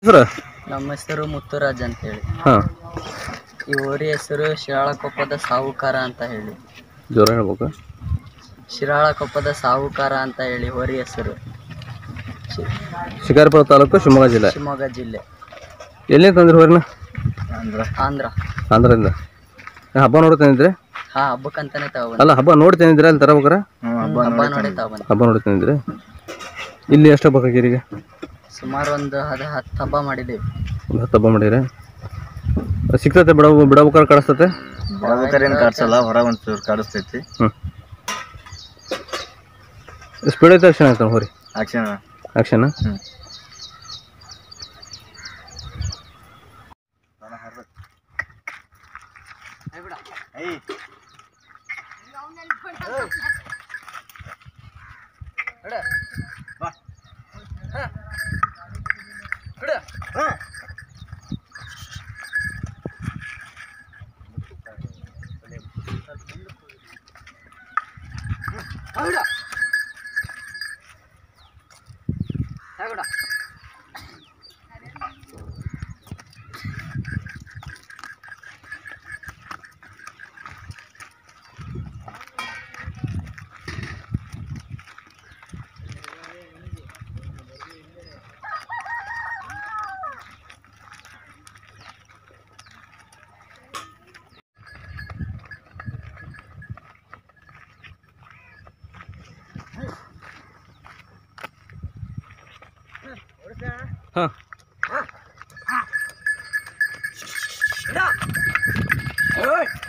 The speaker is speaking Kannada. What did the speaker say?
ಹೆಸರು ನಮ್ಮ ಹೆಸರು ಮುತ್ತುರಾಜ್ ಅಂತ ಹೇಳಿ ಹಾಂ ಈ ಊರಿ ಹೆಸರು ಶಿರಾಳಕೊಪ್ಪದ ಸಾಹುಕಾರ ಅಂತ ಹೇಳಿ ಜ್ವರ ಹೇಳ್ಬೇಕು ಶಿರಾಳಕೊಪ್ಪದ ಸಾಹುಕಾರ ಅಂತ ಹೇಳಿ ಹೋರಿ ಹೆಸರು ಶಿ- ಶಿಕಾರಿಪುರ ತಾಲೂಕು ಶಿವಮೊಗ್ಗ ಜಿಲ್ಲೆ ಶಿವಮೊಗ್ಗ ಜಿಲ್ಲೆ ಎಲ್ಲಿ ತಂದ್ರಿ ಹೊರನ ಆಂಧ್ರ ಆಂಧ್ರದಿಂದ ಹಬ್ಬ ನೋಡಿ ತಂದಿದ್ರಿ ಹಾ ಹಬ್ಬಕ್ಕಂತಾನೆ ತಗೊಬಂದ ಅಲ್ಲ ಹಬ್ಬ ನೋಡಿ ತಂದಿದ್ರಿ ಅಲ್ಲಿ ತರಬೇಕಾರ ಹಬ್ಬ ನೋಡಿ ತಗೊಬಂದ ಹಬ್ಬ ನೋಡಿ ತಂದಿದ್ರಿ ಇಲ್ಲಿ ಎಷ್ಟು ಹಬ್ಬ ಈಗ ಸುಮಾರು ಒಂದು ಹದ ಹತ್ತು ಹಬ್ಬ ಮಾಡಿದ್ದೀವಿ ಒಂದು ಹತ್ತು ಹಬ್ಬ ಮಾಡಿರಿ ಸಿಗ್ತತೆ ಬಿಡ ಬಿಡಬೇಕಾರೆ ಕಳಿಸ್ತತೆ ಹೊರಬೇಕಾರೇನು ಕಾಡ್ಸಲ್ಲ ಹೊರಗೆ ಒಂಚೂರು ಕಾಡಿಸ್ತೈತಿ ಹ್ಞೂ ಸ್ಪೀಡ್ ಐತೆ ಆಕ್ಷನ್ ಆಯ್ತಾನೆ ಹೋರಿ ಆಕ್ಷನ್ ಆಕ್ಷನ್ ಹ್ಮ್. ಹಾಂ